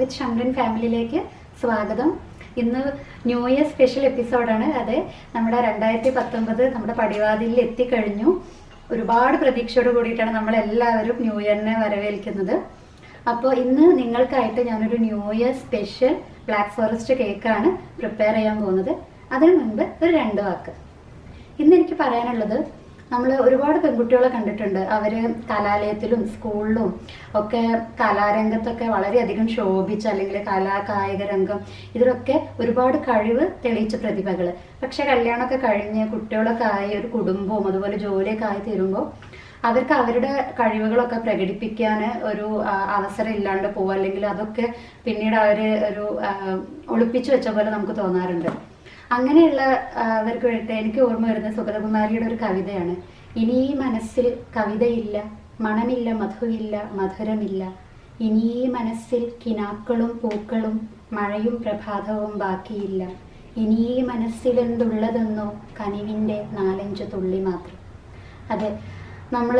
വിത്ത് ഷംറിൻ ഫാമിലിയിലേക്ക് സ്വാഗതം ഇന്ന് new year special എപ്പിസോഡാണ് അത് നമ്മുടെ രണ്ടായിരത്തി പത്തൊമ്പത് നമ്മുടെ പടിവാതിലിൽ എത്തിക്കഴിഞ്ഞു ഒരുപാട് പ്രതീക്ഷയോട് കൂടിയിട്ടാണ് നമ്മൾ എല്ലാവരും ന്യൂ ഇയറിനെ വരവേൽക്കുന്നത് അപ്പോൾ ഇന്ന് നിങ്ങൾക്കായിട്ട് ഞാനൊരു new year special black forest കേക്കാണ് പ്രിപ്പയർ ചെയ്യാൻ പോകുന്നത് അതിനു മുൻപ് ഒരു രണ്ട് വാക്ക് ഇന്ന് എനിക്ക് പറയാനുള്ളത് നമ്മൾ ഒരുപാട് പെൺകുട്ടികളെ കണ്ടിട്ടുണ്ട് അവര് കലാലയത്തിലും സ്കൂളിലും ഒക്കെ കലാരംഗത്തൊക്കെ വളരെയധികം ശോഭിച്ച അല്ലെങ്കിൽ കലാ കായിക രംഗം ഇതിലൊക്കെ ഒരുപാട് കഴിവ് തെളിയിച്ച പ്രതിഭകൾ പക്ഷെ കല്യാണമൊക്കെ കഴിഞ്ഞ് കുട്ടികളൊക്കെ ആയി ഒരു കുടുംബവും അതുപോലെ ജോലിയൊക്കെ ആയി തീരുമ്പോൾ അവർക്ക് അവരുടെ കഴിവുകളൊക്കെ പ്രകടിപ്പിക്കാൻ ഒരു ആ, അവസരം ഇല്ലാണ്ട് പോവുക അല്ലെങ്കിൽ അതൊക്കെ പിന്നീട് അവര് ഒരു ആ, ഒളിപ്പിച്ചു വെച്ച പോലെ നമുക്ക് തോന്നാറുണ്ട് അങ്ങനെയുള്ള ആ, അവർക്ക് വേണ്ടി എനിക്ക് ഓർമ്മ വരുന്ന സുഗതകുമാരിയുടെ ഒരു കവിതയാണ് ഇനി ഈ മനസ്സിൽ കവിതയില്ല മണമില്ല മധുവില്ല മധുരമില്ല ഇനി ഈ മനസ്സിൽ കിനാക്കളും പൂക്കളും മഴയും പ്രഭാതവും ബാക്കിയില്ല ഇനി ഈ മനസ്സിലെന്തുള്ളതെന്നോ കനിവിൻ്റെ നാലഞ്ച് തുള്ളി മാത്രം അതെ നമ്മൾ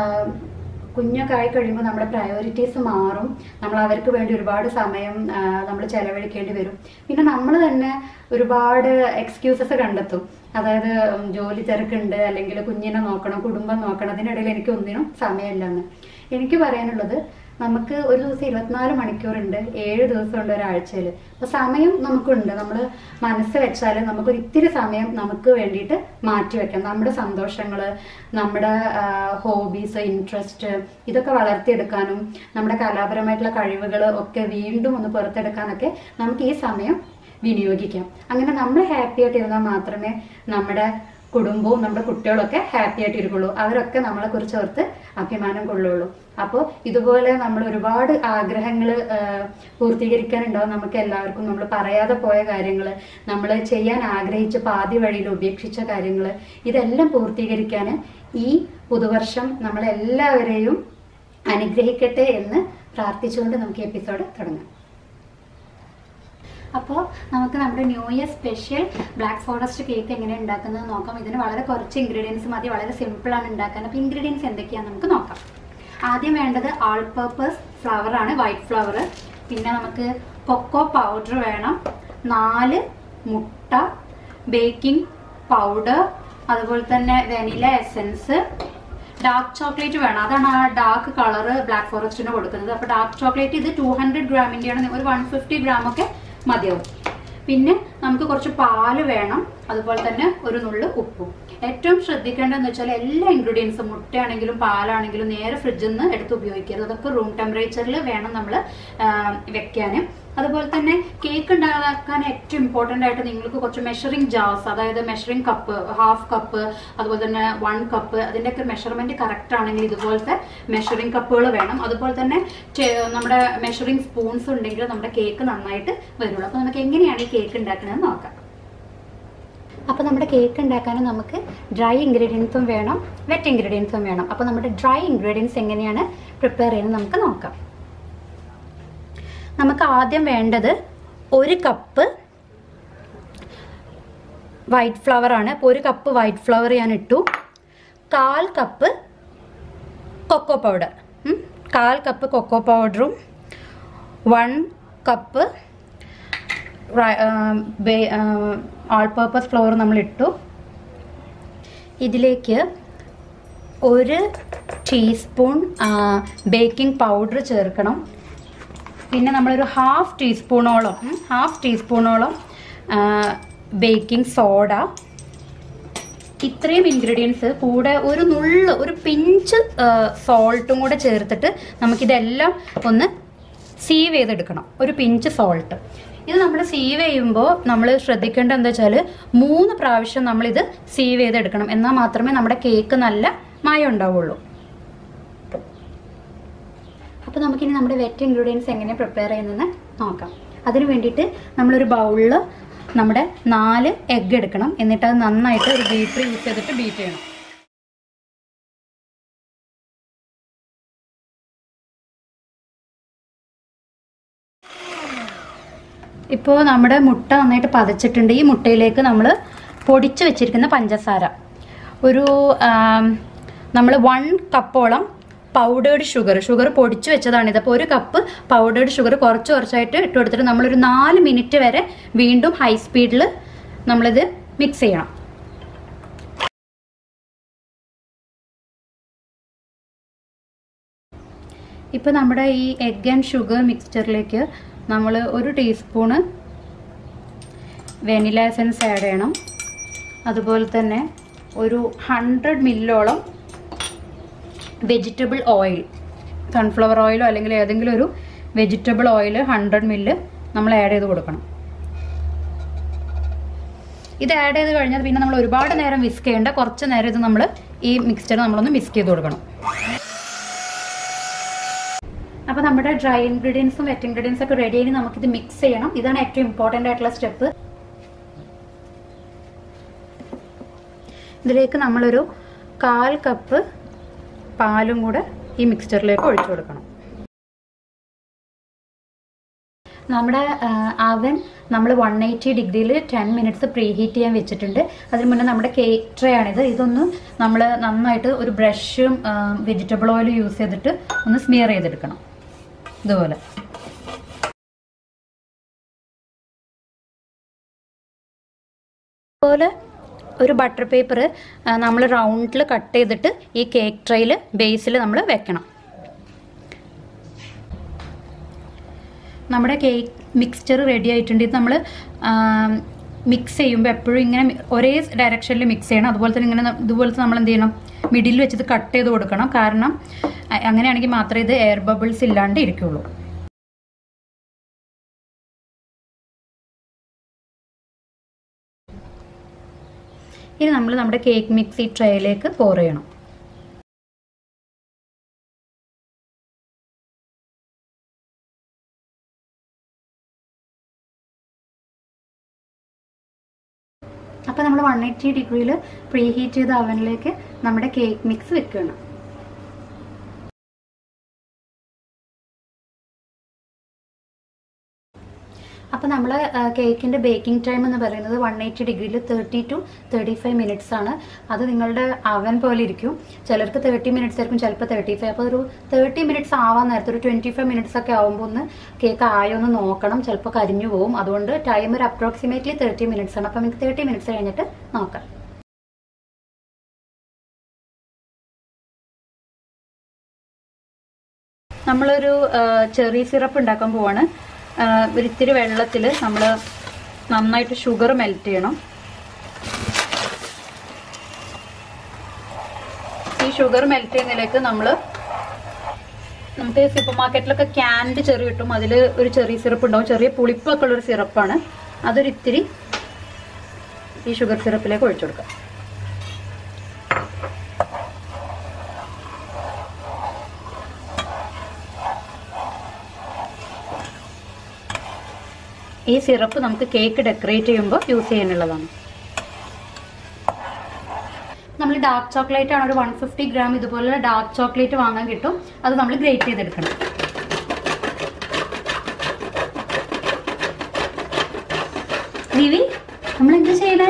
കുഞ്ഞൊക്കെ ആയി കഴിയുമ്പോൾ നമ്മുടെ പ്രയോറിറ്റീസ് മാറും നമ്മൾ അവർക്ക് വേണ്ടി ഒരുപാട് സമയം നമ്മൾ ചെലവഴിക്കേണ്ടി വരും പിന്നെ നമ്മൾ തന്നെ ഒരുപാട് എക്സ്ക്യൂസസ് കണ്ടെത്തും അതായത് ഉം, ജോലി തിരക്കുണ്ട് അല്ലെങ്കിൽ കുഞ്ഞിനെ നോക്കണം കുടുംബം നോക്കണം അതിനിടയിൽ എനിക്ക് ഒന്നിനും സമയമില്ലെന്ന് എനിക്ക് പറയാനുള്ളത് നമുക്ക് ഒരു ദിവസം ഇരുപത്തിനാല് മണിക്കൂറുണ്ട് ഏഴ് ദിവസമുണ്ട് ഒരാഴ്ചയിൽ അപ്പൊ സമയം നമുക്കുണ്ട് നമ്മൾ മനസ്സ് വെച്ചാൽ നമുക്കൊരു ഇത്തിരി സമയം നമുക്ക് വേണ്ടിയിട്ട് മാറ്റി വെക്കാം നമ്മുടെ സന്തോഷങ്ങൾ നമ്മുടെ ഹോബീസ് ഇൻട്രസ്റ്റ് ഇതൊക്കെ വളർത്തിയെടുക്കാനും നമ്മുടെ കലാപരമായിട്ടുള്ള കഴിവുകൾ ഒക്കെ വീണ്ടും ഒന്ന് പുറത്തെടുക്കാനൊക്കെ നമുക്ക് ഈ സമയം വിനിയോഗിക്കാം അങ്ങനെ നമ്മൾ ഹാപ്പി ആയിട്ട് ഇരുന്നാൽ മാത്രമേ നമ്മുടെ കുടുംബവും നമ്മുടെ കുട്ടികളൊക്കെ ഹാപ്പി ആയിട്ട് ഇരിക്കുള്ളൂ അവരൊക്കെ നമ്മളെ കുറിച്ച് ഓർത്ത് അഭിമാനം കൊള്ളുള്ളൂ അപ്പോൾ ഇതുപോലെ നമ്മൾ ഒരുപാട് ആഗ്രഹങ്ങൾ പൂർത്തീകരിക്കാനുണ്ടാവും നമുക്ക് എല്ലാവർക്കും നമ്മൾ പറയാതെ പോയ കാര്യങ്ങൾ നമ്മൾ ചെയ്യാൻ ആഗ്രഹിച്ച പാതി വഴിയിൽ ഉപേക്ഷിച്ച കാര്യങ്ങൾ ഇതെല്ലാം പൂർത്തീകരിക്കാൻ ഈ പുതുവർഷം നമ്മളെല്ലാവരെയും അനുഗ്രഹിക്കട്ടെ എന്ന് പ്രാർത്ഥിച്ചുകൊണ്ട് നമുക്ക് ഈ എപ്പിസോഡ് തുടങ്ങാം അപ്പോൾ നമുക്ക് നമ്മുടെ new year special black forest cake എങ്ങനെ ഉണ്ടാക്കുന്നത് നോക്കാം ഇതിന് വളരെ കുറച്ച് ഇൻഗ്രീഡിയൻസ് മതി വളരെ സിമ്പിൾ ആണ് ഉണ്ടാക്കാൻ അപ്പോൾ ഇൻഗ്രീഡിയൻസ് എന്തൊക്കെയാണെന്ന് നമുക്ക് നോക്കാം ആദ്യം വേണ്ടത് ആൾ പർപ്പസ് ഫ്ലവർ ആണ് വൈറ്റ് ഫ്ലവർ പിന്നെ നമുക്ക് കൊക്കോ പൗഡർ വേണം നാല് മുട്ട ബേക്കിംഗ് പൗഡർ അതുപോലെ തന്നെ വെനില എസൻസ് ഡാർക്ക് ചോക്ലേറ്റ് വേണം അതാണ് ആ ഡാർക്ക് കളർ ബ്ലാക്ക് ഫോറസ്റ്റിന് കൊടുക്കുന്നത് അപ്പോൾ ഡാർക്ക് ചോക്ലേറ്റ് ഇത് ടു ഹൺഡ്രഡ് ഗ്രാമിൻ്റെയാണ് ഒരു വൺ ഫിഫ്റ്റി ഗ്രാം ഒക്കെ മതിയാവും പിന്നെ നമുക്ക് കുറച്ച് പാല് വേണം അതുപോലെ തന്നെ ഒരു നുള്ളു ഉപ്പും ഏറ്റവും ശ്രദ്ധിക്കേണ്ടതെന്ന് വെച്ചാൽ എല്ലാ ഇൻഗ്രീഡിയൻസും മുട്ടയാണെങ്കിലും പാലാണെങ്കിലും നേരെ ഫ്രിഡ്ജിൽ നിന്ന് എടുത്ത് ഉപയോഗിക്കരുത് അതൊക്കെ റൂം ടെമ്പറേച്ചറിൽ വേണം നമ്മൾ വെക്കാൻ അതുപോലെ തന്നെ കേക്ക് ഉണ്ടാക്കാൻ ഏറ്റവും ഇമ്പോർട്ടൻ്റ് ആയിട്ട് നിങ്ങൾക്ക് കുറച്ച് മെഷറിംഗ് ജാർസ് അതായത് മെഷറിംഗ് കപ്പ് ഹാഫ് കപ്പ് അതുപോലെ തന്നെ വൺ കപ്പ് അതിൻ്റെയൊക്കെ മെഷർമെന്റ് കറക്റ്റ് ആണെങ്കിൽ ഇതുപോലത്തെ മെഷറിംഗ് കപ്പുകൾ വേണം അതുപോലെ തന്നെ ചെ- നമ്മുടെ മെഷറിംഗ് സ്പൂൺസ് ഉണ്ടെങ്കിൽ നമ്മുടെ കേക്ക് നന്നായിട്ട് വരുള്ളൂ അപ്പോൾ നമുക്ക് എങ്ങനെയാണ് ഈ കേക്ക് ഉണ്ടാക്കുന്നത് നോക്കാം അപ്പോൾ നമ്മുടെ കേക്ക് ഉണ്ടാക്കാൻ നമുക്ക് ഡ്രൈ ഇൻഗ്രീഡിയൻസും വേണം വെറ്റ് ഇൻഗ്രീഡിയൻസും വേണം അപ്പോൾ നമ്മുടെ ഡ്രൈ ഇൻഗ്രീഡിയൻസ് എങ്ങനെയാണ് പ്രിപ്പയർ ചെയ്യുന്നത് നമുക്ക് നോക്കാം നമുക്ക് ആദ്യം വേണ്ടത് ഒരു കപ്പ് വൈറ്റ് ഫ്ലവർ ആണ് അപ്പോൾ ഒരു കപ്പ് വൈറ്റ് ഫ്ലവർ ഞാൻ ഇട്ടു കാൽ കപ്പ് കൊക്കോ പൗഡർ കാൽ കപ്പ് കൊക്കോ പൗഡറും one cup all purpose flour നമ്മൾ ഇട്ടു ഇതിലേക്ക് ഒരു ടീസ്പൂൺ ബേക്കിംഗ് പൗഡർ ചേർക്കണം പിന്നെ നമ്മളൊരു ഹാഫ് ടീസ്പൂണോളം ഹാഫ് ടീസ്പൂണോളം ബേക്കിംഗ് സോഡ ഇത്രയും ഇൻഗ്രീഡിയൻസ് കൂടെ ഒരു നുള്ള് ഒരു പിഞ്ച് സോൾട്ടും കൂടെ ചേർത്തിട്ട് നമുക്കിതെല്ലാം ഒന്ന് സീവ് ചെയ്തെടുക്കണം ഒരു പിഞ്ച് സോൾട്ട് ഇത് നമ്മൾ സീവ് ചെയ്യുമ്പോൾ നമ്മൾ ശ്രദ്ധിക്കേണ്ടത് എന്താ വെച്ചാൽ മൂന്ന് പ്രാവശ്യം നമ്മളിത് സീവ് ചെയ്തെടുക്കണം എന്നാൽ മാത്രമേ നമ്മുടെ കേക്ക് നല്ല മയം ഉണ്ടാവുള്ളൂ അപ്പോൾ നമുക്കിനി നമ്മുടെ വെറ്റ് ഇൻഗ്രീഡിയൻസ് എങ്ങനെ പ്രിപ്പയർ ചെയ്യുന്നതെന്ന് നോക്കാം അതിന് വേണ്ടിയിട്ട് നമ്മളൊരു ബൗളിൽ നമ്മുടെ നാല് എഗ്ഗ് എടുക്കണം എന്നിട്ട് അത് നന്നായിട്ട് ഒരു ബീറ്റർ യൂസ് ചെയ്തിട്ട് ബീറ്റ് ചെയ്യണം ഇപ്പോൾ നമ്മുടെ മുട്ട നന്നായിട്ട് പതച്ചിട്ടുണ്ട് ഈ മുട്ടയിലേക്ക് നമ്മൾ പൊടിച്ച് വെച്ചിരിക്കുന്ന പഞ്ചസാര ഒരു നമ്മൾ വൺ കപ്പോളം പൗഡേർഡ് ഷുഗർ ഷുഗർ പൊടിച്ചു വെച്ചതാണിത് അപ്പോൾ ഒരു കപ്പ് പൗഡേർഡ് ഷുഗർ കുറച്ച് കുറച്ചായിട്ട് ഇട്ട് കൊടുത്തിട്ട് നമ്മളൊരു നാല് മിനിറ്റ് വരെ വീണ്ടും ഹൈ സ്പീഡിൽ നമ്മളിത് മിക്സ് ചെയ്യണം ഇപ്പോൾ നമ്മുടെ ഈ എഗ് ആൻഡ് ഷുഗർ മിക്സ്ചറിലേക്ക് നമ്മൾ ഒരു ടീസ്പൂണ് വെനില എസൻസ് ആഡ് ചെയ്യണം അതുപോലെ തന്നെ ഒരു ഹൺഡ്രഡ് മില്ലോളം വെജിറ്റബിൾ ഓയിൽ സൺഫ്ലവർ ഓയിലോ അല്ലെങ്കിൽ ഏതെങ്കിലും ഒരു വെജിറ്റബിൾ ഓയിൽ ഹൺഡ്രഡ് മില്ല് നമ്മൾ ആഡ് ചെയ്ത് കൊടുക്കണം ഇത് ആഡ് ചെയ്ത് കഴിഞ്ഞാൽ പിന്നെ നമ്മൾ ഒരുപാട് നേരം വിസ്ക് ചെയ്യേണ്ട കുറച്ച് നേരം ഇത് നമ്മൾ ഈ മിക്സ്ചർ നമ്മളൊന്ന് മിക്സ് ചെയ്ത് കൊടുക്കണം അപ്പോൾ നമ്മുടെ ഡ്രൈ ഇൻഗ്രീഡിയൻസും വെറ്റ് ഇൻഗ്രീഡിയൻസ് ഒക്കെ റെഡി ആയി നമുക്കിത് മിക്സ് ചെയ്യണം ഇതാണ് ഏറ്റവും ഇമ്പോർട്ടൻ്റ് ആയിട്ടുള്ള സ്റ്റെപ്പ് ഇതിലേക്ക് നമ്മളൊരു കാൽ കപ്പ് പാലും കൂടെ ഈ മിക്സ്ചറിലേക്ക് ഒഴിച്ചു കൊടുക്കണം നമ്മുടെ അവൻ നമ്മൾ വൺ എയ്റ്റി ഡിഗ്രിയിൽ ടെൻ മിനിറ്റ്സ് പ്രീ ഹീറ്റ് ചെയ്യാൻ വെച്ചിട്ടുണ്ട് അതിന് മുന്നേ നമ്മുടെ കേക്ക് ട്രേ ആണിത് ഇതൊന്ന് നമ്മൾ നന്നായിട്ട് ഒരു ബ്രഷും വെജിറ്റബിൾ ഓയിലും യൂസ് ചെയ്തിട്ട് ഒന്ന് സ്മിയർ ചെയ്തെടുക്കണം ഇതുപോലെ അതുപോലെ ഒരു ബട്ടർ പേപ്പർ നമ്മൾ റൗണ്ടിൽ കട്ട് ചെയ്തിട്ട് ഈ കേക്ക് ട്രേയിൽ ബേസിൽ നമ്മൾ വെക്കണം നമ്മുടെ കേക്ക് മിക്സ്ചർ റെഡി ആയിട്ടുണ്ട് ഇത് നമ്മൾ മിക്സ് ചെയ്യുമ്പോൾ എപ്പോഴും ഇങ്ങനെ ഒരേ ഡയറക്ഷനിൽ മിക്സ് ചെയ്യണം അതുപോലെ തന്നെ ഇങ്ങനെ ഇതുപോലത്തെ നമ്മൾ എന്ത് ചെയ്യണം മിഡിൽ വെച്ച് ഇത് കട്ട് ചെയ്ത് കൊടുക്കണം കാരണം അങ്ങനെയാണെങ്കിൽ മാത്രമേ ഇത് എയർ ബബിൾസ് ഇല്ലാണ്ട് ഇരിക്കുള്ളൂ ഇനി നമ്മൾ നമ്മുടെ കേക്ക് മിക്സി ട്രേയിലേക്ക് പോർ ചെയ്യണം അപ്പോൾ നമ്മൾ വൺ എയ്റ്റി ഡിഗ്രിയിൽ പ്രീ ഹീറ്റ് ചെയ്ത അവനിലേക്ക് നമ്മുടെ കേക്ക് മിക്സ് വെക്കണം അപ്പോൾ നമ്മൾ കേക്കിൻ്റെ ബേക്കിംഗ് ടൈം എന്ന് പറയുന്നത് വൺ എയ്റ്റി ഡിഗ്രിയിൽ thirty to thirty five minutes ആണ് അത് നിങ്ങളുടെ അവൻ പോലെ ഇരിക്കും ചിലർക്ക് തേർട്ടി മിനിറ്റ്സ് ആയിരിക്കും ചിലപ്പോൾ തേർട്ടി ഫൈവ് അപ്പോൾ ഒരു തേർട്ടി മിനിറ്റ്സ് ആവാൻ നേരത്തെ ഒരു ട്വൻറ്റി ഫൈവ് മിനിറ്റ്സ് ഒക്കെ ആകുമ്പോൾ ഒന്ന് കേക്ക് ആയോ എന്ന് നോക്കണം ചിലപ്പോൾ കരിഞ്ഞു പോകും അതുകൊണ്ട് ടൈം ഒരു അപ്രോക്സിമേറ്റ്ലി തേർട്ടി മിനിറ്റ്സ് ആണ് അപ്പോൾ നമുക്ക് തേർട്ടി മിനിറ്റ്സ് കഴിഞ്ഞിട്ട് നോക്കാം നമ്മളൊരു ചെറി സിറപ്പ് ഉണ്ടാക്കാൻ പോവാണ് ഒരിത്തിരി വെള്ളത്തിൽ നമ്മൾ നന്നായിട്ട് ഷുഗർ മെൽറ്റ് ചെയ്യണം ഈ ഷുഗർ മെൽറ്റ് ചെയ്യുന്നതിലേക്ക് നമ്മൾ നമുക്ക് സൂപ്പർ മാർക്കറ്റിലൊക്കെ ക്യാൻഡ് ചെറി കിട്ടും അതിൽ ഒരു ചെറിയ സിറപ്പ് ഉണ്ടാവും ചെറിയ പുളിപ്പൊക്കെ ഉള്ളൊരു സിറപ്പാണ് അതൊരു ഇത്തിരി ഈ ഷുഗർ സിറപ്പിലേക്ക് ഒഴിച്ചു കൊടുക്കാം ഈ സിറപ്പ് നമുക്ക് കേക്ക് ഡെക്കറേറ്റ് ചെയ്യുമ്പോൾ യൂസ് ചെയ്യാനുള്ളതാണ് നമ്മൾ ഡാർക്ക് ചോക്ലേറ്റ് ആണ് ഒരു വൺ ഫിഫ്റ്റി ഗ്രാം ഇതുപോലെ ഡാർക്ക് ചോക്ലേറ്റ് വാങ്ങാൻ കിട്ടും അത് നമ്മൾ ഗ്രേറ്റ് ചെയ്തെടുക്കണം നിവി നമ്മൾ എന്താ ചെയ്യണേ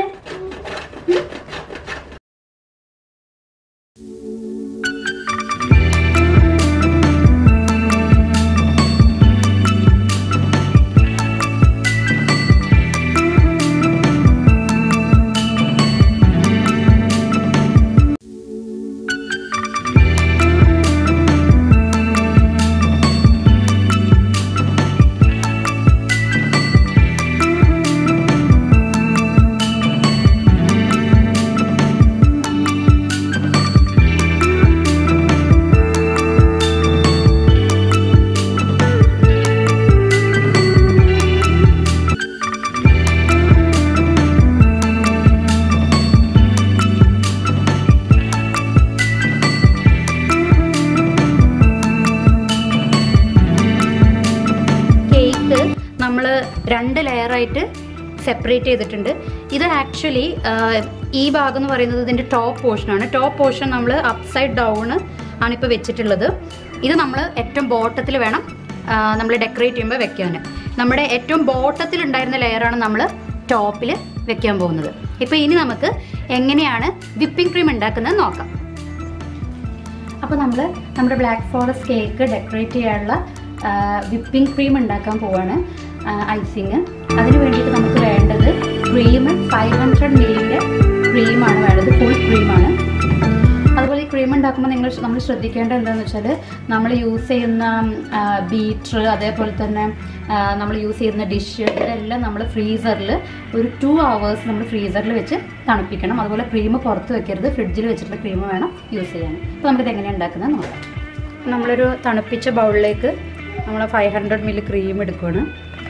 കേക്ക് നമ്മൾ രണ്ട് ലെയറായിട്ട് സെപ്പറേറ്റ് ചെയ്തിട്ടുണ്ട് ഇത് ആക്ച്വലി ഈ ഭാഗം എന്ന് പറയുന്നത് ഇതിൻ്റെ ടോപ്പ് പോർഷനാണ് ടോപ്പ് പോർഷൻ നമ്മൾ അപ്സൈഡ് ഡൗൺ ആണ് ഇപ്പോൾ വെച്ചിട്ടുള്ളത് ഇത് നമ്മൾ ഏറ്റവും ബോട്ടത്തിൽ വേണം നമ്മൾ ഡെക്കറേറ്റ് ചെയ്യുമ്പോൾ വെക്കാൻ നമ്മുടെ ഏറ്റവും ബോട്ടത്തിൽ ഉണ്ടായിരുന്ന ലെയറാണ് നമ്മൾ ടോപ്പിൽ വെക്കാൻ പോകുന്നത് ഇപ്പോൾ ഇനി നമുക്ക് എങ്ങനെയാണ് വിപ്പിംഗ് ക്രീം ഉണ്ടാക്കുന്നത് നോക്കാം അപ്പോൾ നമ്മൾ നമ്മുടെ ബ്ലാക്ക് ഫോറസ്റ്റ് കേക്ക് ഡെക്കറേറ്റ് ചെയ്യാനുള്ള വിപ്പിംഗ് ക്രീം ഉണ്ടാക്കാൻ പോവാണ് ഐസിങ് അതിന് വേണ്ടിയിട്ട് നമുക്ക് വേണ്ടത് ക്രീം ഫൈവ് ഹൺഡ്രഡ് മില്ലിൻ്റെ ക്രീമാണ് വേണ്ടത് ഫുൾ ക്രീമാണ് അതുപോലെ ഈ ക്രീം ഉണ്ടാക്കുമ്പോൾ നിങ്ങൾ നമ്മൾ ശ്രദ്ധിക്കേണ്ടത് എന്താണെന്ന് വെച്ചാൽ നമ്മൾ യൂസ് ചെയ്യുന്ന ബീറ്റർ അതേപോലെ തന്നെ നമ്മൾ യൂസ് ചെയ്യുന്ന ഡിഷ് ഇതെല്ലാം നമ്മൾ ഫ്രീസറിൽ ഒരു ടു അവേഴ്സ് നമ്മൾ ഫ്രീസറിൽ വെച്ച് തണുപ്പിക്കണം അതുപോലെ ക്രീം പുറത്ത് വെക്കരുത് ഫ്രിഡ്ജിൽ വെച്ചിട്ടുള്ള ക്രീം വേണം യൂസ് ചെയ്യാൻ അപ്പോൾ നമുക്കിത് എങ്ങനെയാണ് ഉണ്ടാക്കുന്നത് നോക്കാം നമ്മളൊരു തണുപ്പിച്ച ബൗളിലേക്ക് നമ്മൾ ഫൈവ് ഹൺഡ്രഡ് മില്ലി ക്രീം എടുക്കുകയാണ്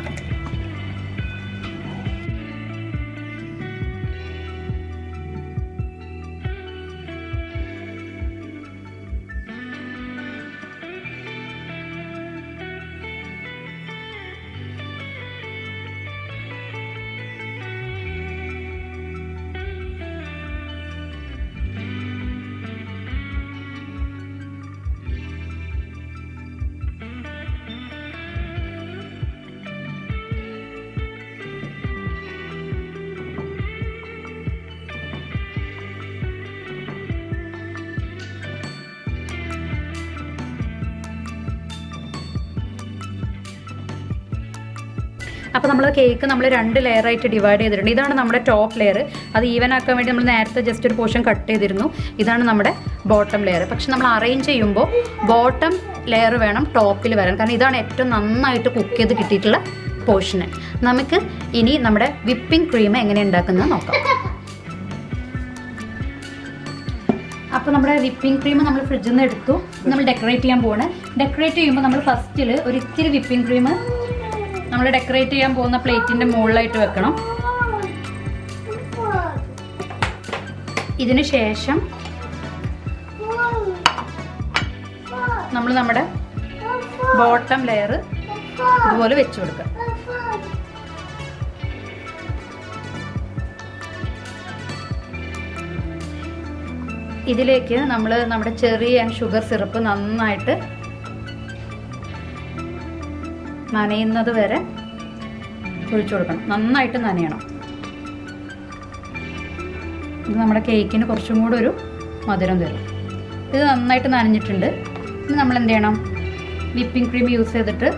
അപ്പോൾ നമ്മൾ കേക്ക് നമ്മൾ രണ്ട് ലെയർ ആയിട്ട് ഡിവൈഡ് ചെയ്തിട്ടുണ്ട് ഇതാണ് നമ്മുടെ ടോപ്പ് ലെയർ അത് ഈവൻ ആക്കാൻ വേണ്ടി നമ്മൾ നേരത്തെ ജസ്റ്റ് ഒരു പോർഷൻ കട്ട് ചെയ്തിരുന്നു ഇതാണ് നമ്മുടെ ബോട്ടം ലെയർ പക്ഷെ നമ്മൾ അറേഞ്ച് ചെയ്യുമ്പോൾ ബോട്ടം ലെയർ വേണം ടോപ്പിൽ വരാൻ കാരണം ഇതാണ് ഏറ്റവും നന്നായിട്ട് കുക്ക് ചെയ്ത് കിട്ടിയിട്ടുള്ള പോർഷന് നമുക്ക് ഇനി നമ്മുടെ വിപ്പിംഗ് ക്രീം എങ്ങനെ ഉണ്ടാക്കുന്നത് നോക്കാം അപ്പോൾ നമ്മുടെ വിപ്പിംഗ് ക്രീം നമ്മൾ ഫ്രിഡ്ജിൽ നിന്ന് എടുത്തു നമ്മൾ ഡെക്കറേറ്റ് ചെയ്യാൻ പോവാണ് ഡെക്കറേറ്റ് ചെയ്യുമ്പോൾ നമ്മൾ ഫസ്റ്റിൽ ഒരു ഇത്തിരി വിപ്പിംഗ് ക്രീം നമ്മൾ ഡെക്കറേറ്റ് ചെയ്യാൻ പോകുന്ന പ്ലേറ്റിന്റെ മുകളിലായിട്ട് വെക്കണം ഇതിന് ശേഷം നമ്മൾ നമ്മുടെ ബോട്ടം ലെയർ ഇതുപോലെ വെച്ചു കൊടുക്കുക ഇതിലേക്ക് നമ്മൾ നമ്മുടെ ചെറി ആൻഡ് ഷുഗർ സിറപ്പ് നന്നായിട്ട് നനയുന്നത് വരെ ഒഴിച്ചു കൊടുക്കണം നന്നായിട്ട് നനയണം ഇത് നമ്മുടെ കേക്കിന് കുറച്ചും കൂടെ ഒരു മധുരം തരും ഇത് നന്നായിട്ട് നനഞ്ഞിട്ടുണ്ട് ഇനി നമ്മൾ എന്ത് ചെയ്യണം വിപ്പിംഗ് ക്രീം യൂസ് ചെയ്തിട്ട്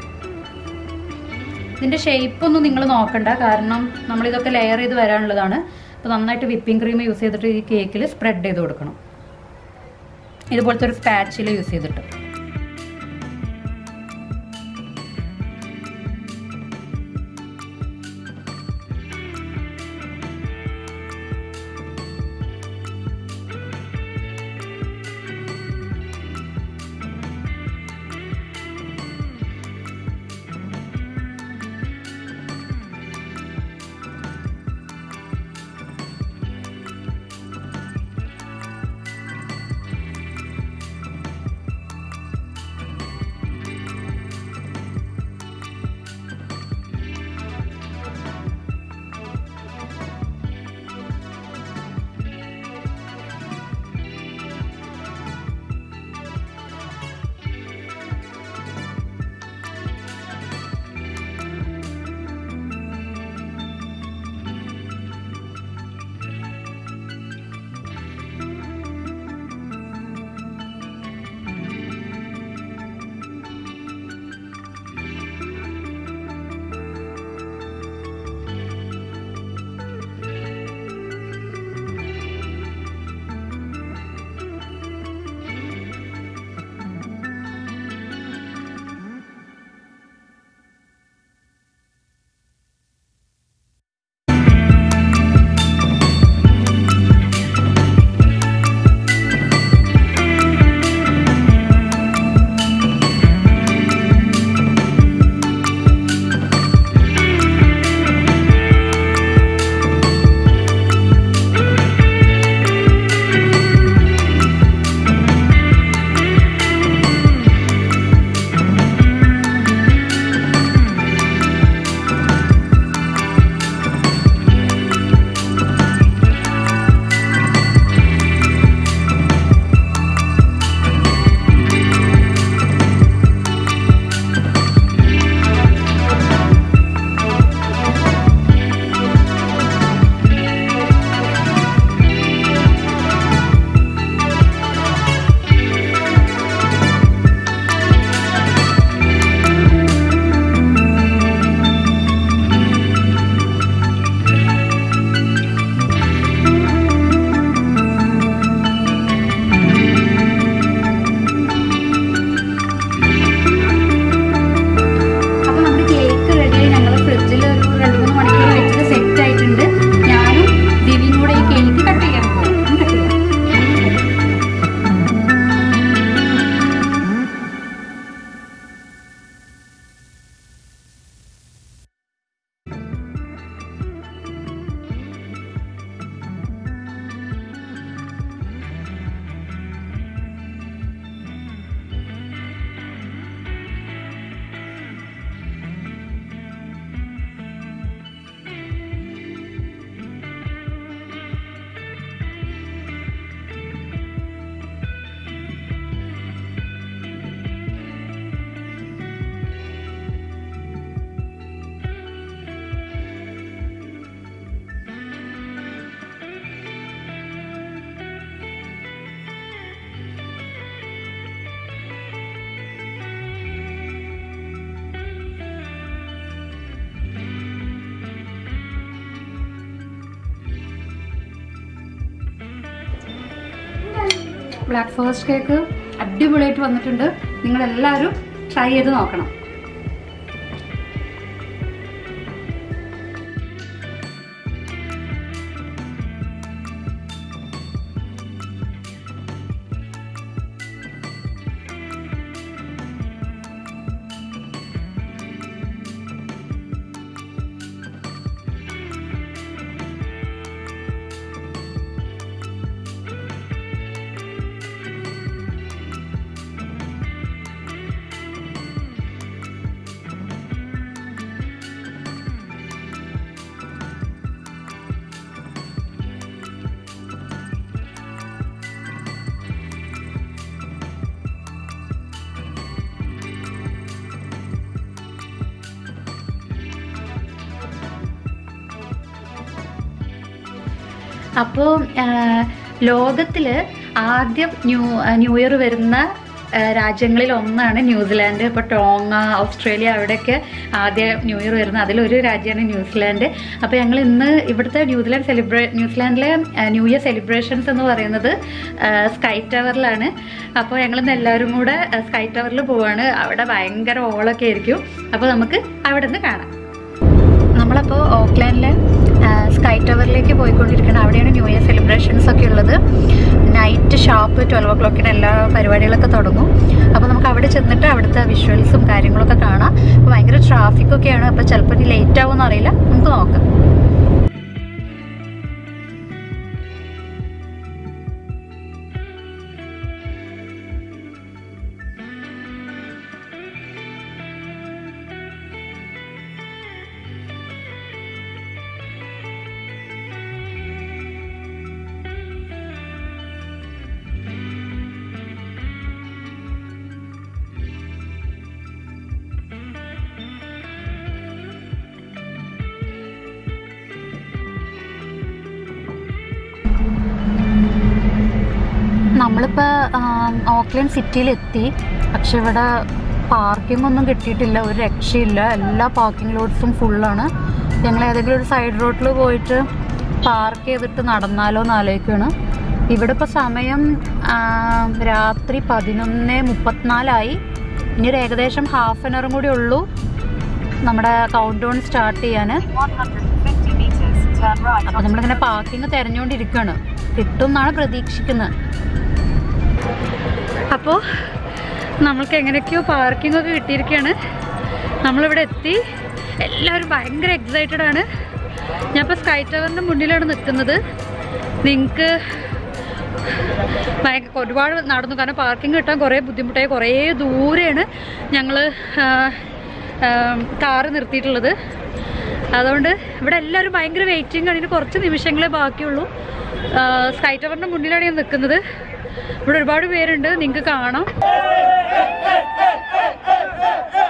ഇതിൻ്റെ ഷേപ്പൊന്നും നിങ്ങൾ നോക്കണ്ട കാരണം നമ്മളിതൊക്കെ ലെയർ ചെയ്ത് വരാനുള്ളതാണ് അപ്പോൾ നന്നായിട്ട് വിപ്പിംഗ് ക്രീം യൂസ് ചെയ്തിട്ട് ഈ കേക്കിൽ സ്പ്രെഡ് ചെയ്ത് കൊടുക്കണം ഇതുപോലത്തെ ഒരു സ്പാച്ചിൽ യൂസ് ചെയ്തിട്ട് ബ്ലാക്ക് ഫോറസ്റ്റ് കേക്ക് അടിപൊളിയായിട്ട് വന്നിട്ടുണ്ട് നിങ്ങളെല്ലാവരും ട്രൈ ചെയ്ത് നോക്കണം അപ്പോൾ ലോകത്തിൽ ആദ്യം ന്യൂ ന്യൂ ഇയർ വരുന്ന ആ, രാജ്യങ്ങളിൽ ഒന്നാണ് ന്യൂസിലാൻഡ് ഇപ്പോൾ ടോങ്ങ ഓസ്ട്രേലിയ അവിടെയൊക്കെ ആദ്യ ന്യൂ ഇയർ വരുന്ന അതിലൊരു രാജ്യമാണ് ന്യൂസിലാൻഡ് അപ്പോൾ ഞങ്ങൾ ഇന്ന് ഇവിടുത്തെ ന്യൂസിലാൻഡ് സെലിബ്രേ ന്യൂസിലാൻഡിലെ ആ, ന്യൂ ഇയർ സെലിബ്രേഷൻസ് എന്ന് പറയുന്നത് ആ, സ്കൈ ടവറിലാണ് അപ്പോൾ ഞങ്ങൾ ഇന്ന് എല്ലാവരും കൂടെ ആ, സ്കൈ ടവറിൽ പോവാണ് അവിടെ ഭയങ്കര ഓളൊക്കെ ആയിരിക്കും അപ്പോൾ നമുക്ക് അവിടെ നിന്ന് കാണാം നമ്മളപ്പോൾ ഓക്ലാൻഡിലെ സ്കൈ ടവറിലേക്ക് പോയിക്കൊണ്ടിരിക്കണം അവിടെയാണ് ന്യൂ ഇയർ സെലിബ്രേഷൻസ് ഒക്കെ ഉള്ളത് നൈറ്റ് ഷാർപ്പ് ട്വൽവ് ഒ ക്ലോക്കിന് എല്ലാ പരിപാടികളൊക്കെ തുടങ്ങും അപ്പോൾ നമുക്ക് അവിടെ ചെന്നിട്ട് അവിടുത്തെ വിഷ്വൽസും കാര്യങ്ങളൊക്കെ കാണാം അപ്പോൾ ഭയങ്കര ട്രാഫിക്കൊക്കെയാണ് അപ്പോൾ ചിലപ്പോൾ ഇനി ലേറ്റ് ആവുമെന്ന് അറിയില്ല നമുക്ക് നോക്കാം നമ്മളിപ്പോൾ ഓക്ലൻഡ് സിറ്റിയിലെത്തി പക്ഷെ ഇവിടെ പാർക്കിംഗ് ഒന്നും കിട്ടിയിട്ടില്ല ഒരു രക്ഷയില്ല എല്ലാ പാർക്കിംഗ് ലോഡ്സും ഫുള്ളാണ് ഞങ്ങൾ ഏതെങ്കിലും ഒരു സൈഡ് റോഡിൽ പോയിട്ട് പാർക്ക് ചെയ്തിട്ട് നടന്നാലോ എന്ന് ആലോചിക്കുകയാണ് ഇവിടെ ഇപ്പോൾ സമയം ആ, രാത്രി പതിനൊന്ന് മുപ്പത്തിനാലായി ഇനി ഒരു ഏകദേശം ഹാഫ് ആൻ അവറും കൂടി ഉള്ളൂ നമ്മുടെ കൗണ്ട് ഡൗൺ സ്റ്റാർട്ട് ചെയ്യാൻ 150 meters, turn right അപ്പോൾ നമ്മളിങ്ങനെ പാർക്കിംഗ് തിരഞ്ഞുകൊണ്ടിരിക്കുകയാണ് കിട്ടും എന്നാണ് പ്രതീക്ഷിക്കുന്നത് അപ്പോൾ നമ്മൾക്ക് എങ്ങനെയൊക്കെയോ പാർക്കിംഗ് ഒക്കെ കിട്ടിയിരിക്കുകയാണ് നമ്മളിവിടെ എത്തി എല്ലാവരും ഭയങ്കര എക്സൈറ്റഡ് ആണ് ഞാനിപ്പോൾ സ്കൈ ടവറിൻ്റെ മുന്നിലാണ് നിൽക്കുന്നത് നിങ്ങൾക്ക് ഭയങ്കര ഒരുപാട് നടന്നു കാരണം പാർക്കിംഗ് കിട്ടാൻ കുറേ ബുദ്ധിമുട്ടായി കുറേ ദൂരെയാണ് ഞങ്ങൾ കാറ് നിർത്തിയിട്ടുള്ളത് അതുകൊണ്ട് ഇവിടെ എല്ലാവരും ഭയങ്കര വെയിറ്റിംഗ് ആണ് ഇനി കുറച്ച് നിമിഷങ്ങളെ ബാക്കിയുള്ളൂ ആ, സ്കൈ ടവറിൻ്റെ മുന്നിലാണ് ഞാൻ നിൽക്കുന്നത് ഇവിടെ ഒരുപാട് പേരുണ്ട് നിങ്ങൾക്ക് കാണാം